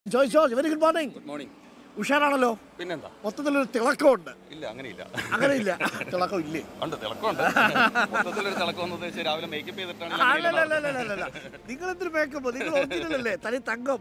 Joy George very good morning good morning ഉഷാറാണല്ലോ പിന്നെന്താ മൊത്തത്തിലൊരു തിളക്കമുണ്ട് ഇല്ല അങ്ങനെയില്ല അങ്ങനെയില്ല തിളക്കം ഇല്ലേ ഉണ്ട് തിളക്കമുണ്ട് മൊത്തത്തിലൊരു തിളക്കം എന്ന് ഉദ്ദേശിച്ച് രാവിലെ മേക്കപ്പ് ചെയ്തിട്ടാണ് ഞാൻ ഇങ്ങനെ അല്ലല്ലല്ലല്ലല്ല. നിങ്ങൾ എന്തൊരു മേക്കപ്പ് നിങ്ങൾ ഒറിജിനൽ അല്ലേ തനി തങ്കം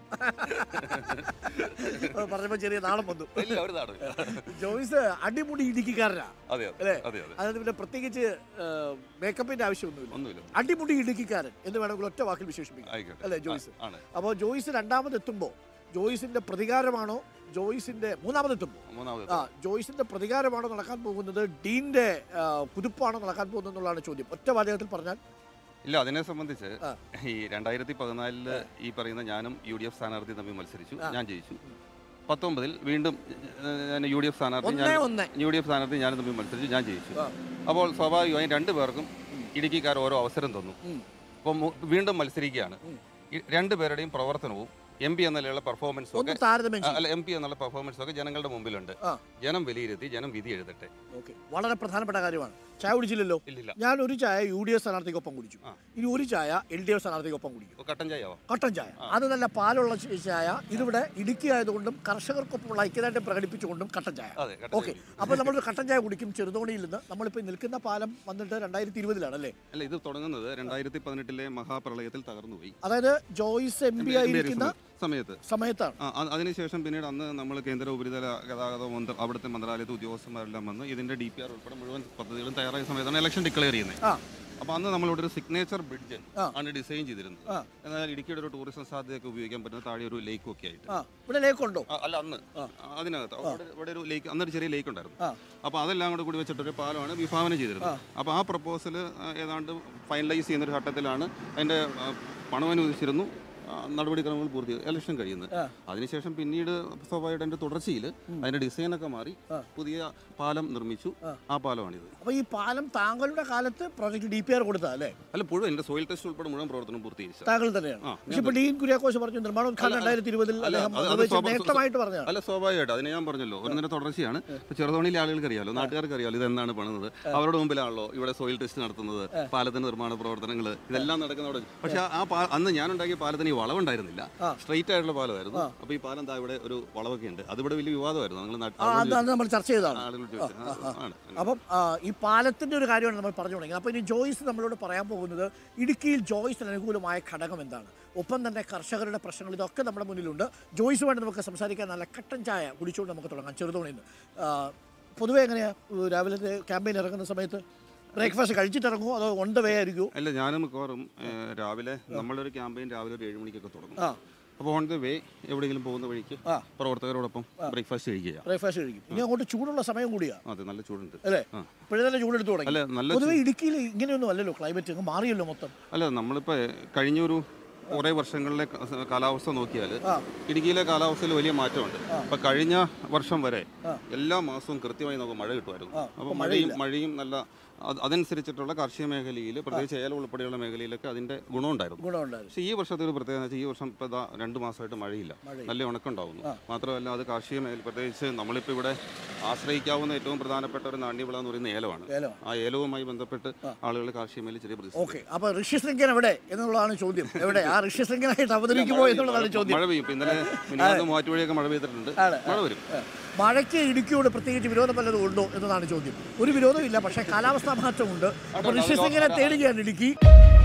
അത് പറഞ്ഞപ്പോ ചെറിയ നാളം വന്നു നടന്നത്. ഇല്ല ഒരു നാടും ജോയ്സ് അടിമുടി ഇടുക്കിക്കാരനാ അതെ അല്ലേ? അതെ അതെ അതെ അതായത് പിന്നെ പ്രത്യേകിച്ച് മേക്കപ്പിന്റെ ആവശ്യമൊന്നുമില്ല ഒന്നുമില്ല അടിമുടി ഇടുക്കിക്കാരൻ എന്ന് വേണമെങ്കിൽ ഒറ്റ വാക്കിൽ വിശേഷിപ്പിക്കാം ആയിക്കോട്ടെ അല്ലേ ജോയ്സ് ആ, ആണ് അപ്പോൾ ജോയ്സ് രണ്ടാമതെത്തുമ്പോൾ ജോയ്സിന്റെ പ്രതികാരമാണോ ജോയ്സിന്റെ മൂന്നാമതെത്തുമ്പോൾ മൂന്നാമത് ആ ജോയ്സിന്റെ പ്രതികാരമാണോ നടക്കാൻ പോകുന്നത് ഡീന്റെ ആ, കുതിപ്പാണോ നടക്കാൻ പോകുന്നത് എന്നുള്ളതാണ് ചോദ്യം ഒറ്റ വാചകത്തിൽ പറഞ്ഞാൽ ഇല്ല അതിനെ സംബന്ധിച്ച് ആ. ഈ രണ്ടായിരത്തി പതിനാലില് ഈ പറയുന്ന ഞാനും യു ഡി എഫ് സ്ഥാനാർത്ഥി തമ്മിൽ മത്സരിച്ചു ഞാൻ ജയിച്ചു പത്തൊമ്പതിൽ വീണ്ടും ഏഹ്, ഞാൻ യു ഡി എഫ് സ്ഥാനാർത്ഥി ഒന്നേ ഞാൻ ഒന്ന് യു ഡി എഫ് സ്ഥാനാർത്ഥി ഞാനും തമ്മിൽ മത്സരിച്ചു ഞാൻ ജയിച്ചു ആ. അപ്പോൾ സ്വാഭാവികമായും രണ്ടു പേർക്കും ഇടുക്കിക്കാർ ഓരോ അവസരം തന്നു ഉം. അപ്പോൾ മു- വീണ്ടും മത്സരിക്കുകയാണ് ഉം. ഈ രണ്ടു പേരുടെയും പ്രവർത്തനവും എം പി എന്നതിലുള്ള പെർഫോമൻസും ഒന്ന് ഒക്കെ താരതമ്യം ആ, ചെയ്യും അല്ല എം പി എന്നുള്ള പെർഫോമൻസ് ഒക്കെ ജനങ്ങളുടെ മുമ്പിലുണ്ട് ആ. ജനം വിലയിരുത്തി ജനം വിധി എഴുതട്ടെ ഓക്കെ വളരെ പ്രധാനപ്പെട്ട കാര്യമാണ് ചായ കുടിച്ചില്ലല്ലോ ഇല്ലില്ല ഞാൻ ഒരു ചായ യു ഡി എഫ് സ്ഥാനാർത്ഥിക്കൊപ്പം കുടിച്ചു ആ. ഇനി ഒരു ചായ എൽ ഡി എഫ് സ്ഥാനാർത്ഥിക്കൊപ്പം കുടിക്കും ഓ, കട്ടൻ ചായവോ കട്ടൻ ചായ അത് നല്ല പാലുള്ള ച- ചായ ഇതിവിടെ ഇടുക്കി ആയതുകൊണ്ടും കർഷകർക്കൊപ്പമുള്ള ഐക്യദാർഢ്യം പ്രകടിപ്പിച്ചുകൊണ്ടും കട്ടൻ ചായ അതെ കട്ടൻ ഓക്കെ ചായ. അപ്പോൾ നമ്മളൊരു കട്ടൻ ചായ കുടിക്കും ചെറുതോണിയിൽ നിന്ന് നമ്മളിപ്പോൾ നിൽക്കുന്ന പാലം വന്നിട്ട് രണ്ടായിരത്തി ഇരുപതിലാണ് അല്ലേ അല്ല ഇത് തുടങ്ങുന്നത് രണ്ടായിരത്തി പതിനെട്ടിലെ മഹാപ്രളയത്തിൽ തകർന്നുപോയി അതായത് ജോയ്സ് എം പി ആയിരിക്കുന്ന സമയത്ത് സമയത്താണ് ആ, അ- അതിനുശേഷം പിന്നീട് അന്ന് നമ്മൾ കേന്ദ്ര ഉപരിതല ഗതാഗത മന്ത്രി അവിടുത്തെ മന്ത്രാലയത്തെ ഉദ്യോഗസ്ഥന്മാരെല്ലാം വന്ന് ഇതിന്റെ ഡി പി ആർ ഉൾപ്പെടെ മുഴുവൻ പദ്ധതികളും തയ്യാറായ സമയത്താണ് ഇലക്ഷൻ ഡിക്ലെയർ ചെയ്യുന്നത് ആ അപ്പോൾ അന്ന് നമ്മളിവിടെ ഒരു സിഗ്നേച്ചർ ബ്രിഡ്ജ് ആ. ആണ് ഡിസൈൻ ചെയ്തിരുന്നത് ആ. എന്നാൽ ഇടുക്കിയുടെ ഒരു ടൂറിസം സാധ്യതയൊക്കെ ഉപയോഗിക്കാൻ പറ്റുന്ന താഴെ ഒരു ലേക്കും ഒക്കെ ആയിട്ട് ആ ഇവിടെ ലേക്കുണ്ടോ ആ, അല്ല അന്ന് ആ. അതിനകത്ത് അവിടെ ഇവിടെ ഒരു ലേക്ക് അന്നൊരു ചെറിയ ലേക്ക് ഉണ്ടായിരുന്നു ആ അപ്പോൾ അതെല്ലാം കൂടെ കൂടി വെച്ചിട്ടൊരു പാലമാണ് വിഭാവനം ചെയ്തിരുന്നത് അപ്പോൾ ആ പ്രപ്പോസൽ ഏതാണ്ട് ഫൈനലൈസ് ചെയ്യുന്ന ഒരു ഘട്ടത്തിലാണ് അതിൻ്റെ ആ, പണം അനുവദിച്ചിരുന്നു ആ, നടപടിക്രമങ്ങൾ പൂർത്തി ഇലക്ഷൻ കഴിയുന്നത് ആ. അതിനുശേഷം പിന്നീട് സ്വാഭാവികമായിട്ട് അതിൻ്റെ തുടർച്ചയിൽ അതിൻ്റെ ഡിസൈനൊക്കെ മാറി ആ. പുതിയ പാലം നിർമ്മിച്ചു ആ. ആ പാലമാണിത് അപ്പോൾ ഈ പാലം താങ്കളുടെ കാലത്ത് പ്രോജക്റ്റ് ഡി പി ആർ കൊടുത്താ അല്ലേ അല്ല മുഴുവൻ എൻ്റെ സോയിൽ ടെസ്റ്റ് ഉൾപ്പെടെ മുഴുവൻ പ്രവർത്തനം പൂർത്തീകരിച്ചു താങ്കൾ തന്നെയാണ് ആ, പക്ഷെ ഇപ്പോൾ ഡീൻ കുര്യാക്കോസ് പറഞ്ഞു നിർമ്മാണോദ്ഘാടനം രണ്ടായിരത്തി ഇരുപതിൽ അല്ല, അദ്ദേഹം അത് അത് നിർവഹിച്ച സ്വാഭാ- നേട്ടമായിട്ട് പറഞ്ഞതാണ് അല്ല സ്വാഭാവികമായിട്ട് അതിനെ ഞാൻ പറഞ്ഞല്ലോ ഒരു നേരം തുടർച്ചയാണ് ഇപ്പൊ ചെറുതോണിയിലെ ആളുകൾക്ക് അറിയാലോ നാട്ടുകാർക്ക് അറിയാലോ ഇത് എന്നാണ് പണിത് അവരുടെ മുമ്പിലാണല്ലോ ഇവിടെ സോയിൽ ടെസ്റ്റ് നടത്തുന്നത് പാലത്തിന്റെ നിർമ്മാണ പ്രവർത്തനങ്ങൾ ഇതെല്ലാം നടക്കുന്ന അവിടെ പക്ഷെ ആ പാ അന്ന് ഞാൻ ഉണ്ടാക്കിയ പാലത്തിന് ഈ വളവുണ്ടായിരുന്നില്ല ആ. സ്ട്രെയിറ്റ് ആയിട്ടുള്ള പാലമായിരുന്നു അപ്പൊ ഈ പാലം ദാ ഇവിടെ ഒരു വളവൊക്കെ ഉണ്ട് അതിവിടെ വലിയ വിവാദമായിരുന്നു നിങ്ങൾ ആ അത് അന്ന് നമ്മൾ ചർച്ച ചെയ്തതാണ് ആളുകൾ ചോദിച്ചത് ആ, ആണ് അപ്പം ആ, ഈ പാലത്തിന്റെ ഒരു കാര്യമാണ് നമ്മൾ പറഞ്ഞു തുടങ്ങിയത് അപ്പോൾ ഇനി ജോയ്സ് നമ്മളോട് പറയാൻ പോകുന്നത് ഇടുക്കിയിൽ ജോയ്സിന് അനുകൂലമായ ഘടകം എന്താണ് ഒപ്പം തന്നെ കർഷകരുടെ പ്രശ്നങ്ങൾ ഇതൊക്കെ നമ്മുടെ മുന്നിലുണ്ട് ജോയ്സുമായിട്ട് നമുക്ക് സംസാരിക്കാൻ നല്ല കട്ടൻ ചായ കുടിച്ചുകൊണ്ട് നമുക്ക് തുടങ്ങാം ചെറുതോണിയിൽ നിന്ന് ആ, പൊതുവേ എങ്ങനെയാ രാവിലത്തെ ക്യാമ്പയിൻ ഇറങ്ങുന്ന സമയത്ത് ബ്രേക്ക്ഫാസ്റ്റ് കഴിച്ചിട്ട് ഇറങ്ങുമോ അതോ ഓൺ ദ വേ ആയിരിക്കുമോ അല്ല ഞാനും മിക്കവാറും ഏഹ്, രാവിലെ നമ്മളൊരു ക്യാമ്പയിൻ രാവിലെ ഒരു ഏഴ് മണിക്കൊക്കെ തുടങ്ങും ആ അപ്പോൾ ഓൺ ദ വേ എവിടെയെങ്കിലും പോകുന്ന വഴിക്ക് ആ. പ്രവർത്തകരോടൊപ്പം ബ്രേക്ക്ഫാസ്റ്റ് കഴിക്കുക ബ്രേക്ക്ഫാസ്റ്റ് കഴിക്കും ഇനി അങ്ങോട്ട് ചൂടുള്ള സമയം കൂടിയാ അതെ നല്ല ചൂടുണ്ട് അല്ലേ ആ. ഇപ്പോഴേ തന്നെ ചൂടെടുത്ത് തുടങ്ങി അല്ല നല്ല പൊതുവെ ഇടുക്കിയിൽ ഇങ്ങനെയൊന്നും അല്ലല്ലോ ക്ലൈമറ്റ് അങ്ങ് മാറിയല്ലോ മൊത്തം അല്ല നമ്മളിപ്പോൾ കഴിഞ്ഞൊരു കുറേ വർഷങ്ങളിലെ ക- കാലാവസ്ഥ നോക്കിയാൽ ആ ഇടുക്കിയിലെ കാലാവസ്ഥയിൽ വലിയ മാറ്റമുണ്ട് ഇപ്പൊ കഴിഞ്ഞ വർഷം വരെ ആ. എല്ലാ മാസവും കൃത്യമായി നമുക്ക് മഴ കിട്ടുമായിരുന്നു ആ, അപ്പോൾ മഴയും മഴയും നല്ല അത് അതനുസരിച്ചിട്ടുള്ള കാർഷിക മേഖലയിൽ പ്രത്യേകിച്ച് ഏലം ഉൾപ്പെടെയുള്ള മേഖലയിലൊക്കെ അതിന്റെ ഗുണമുണ്ടായിരുന്നു ഗുണമുണ്ടായിരുന്നു പക്ഷേ ഈ വർഷത്തെ ഒരു പ്രത്യേകത എന്ന് വെച്ചാൽ ഈ വർഷം ഇപ്പോൾ ഇതാ രണ്ട് മാസമായിട്ട് മഴയില്ല നല്ല ഉണക്കുണ്ടാവുന്നു മാത്രമല്ല അത് കാർഷിക മേഖല പ്രത്യേകിച്ച് നമ്മളിപ്പോൾ ഇവിടെ ആശ്രയിക്കാവുന്ന ഏറ്റവും പ്രധാനപ്പെട്ട ഒരു നാണ്യവിള എന്ന് പറയുന്ന ഏലമാണ് ഏലം ആ ഏലവുമായി ബന്ധപ്പെട്ട് ആളുകൾ കാർഷിക മേഖല ചെറിയ പ്രതിസന്ധി ഓക്കെ അപ്പൊ ഋഷ്യശൃംഖൻ എവിടെ എന്നുള്ളതാണ് ചോദ്യം എവിടെ ആ ഋഷ്യശൃംഖനായിട്ട് അവതരിക്കുമോ എന്നുള്ളതാണ് ചോദ്യം മഴ പെയ്യും ഇപ്പൊ ഇന്നലെ മിന്നാന്ന് മൂവാറ്റുപുഴയൊക്കെ മഴ പെയ്തിട്ടുണ്ട് ആണ്, മഴ വരും ഏ, മഴയ്ക്ക് ഇടുക്കിയോട് പ്രത്യേകിച്ച് വിരോധം വല്ലതും ഉണ്ടോ എന്നതാണ് ചോദ്യം ഒരു വിരോധവും ഇല്ല പക്ഷേ കാലാവസ്ഥാ മാറ്റമുണ്ട് അപ്പൊ ഋഷ്യശൃംഖനെ തേടുകയാണ് ഇടുക്കി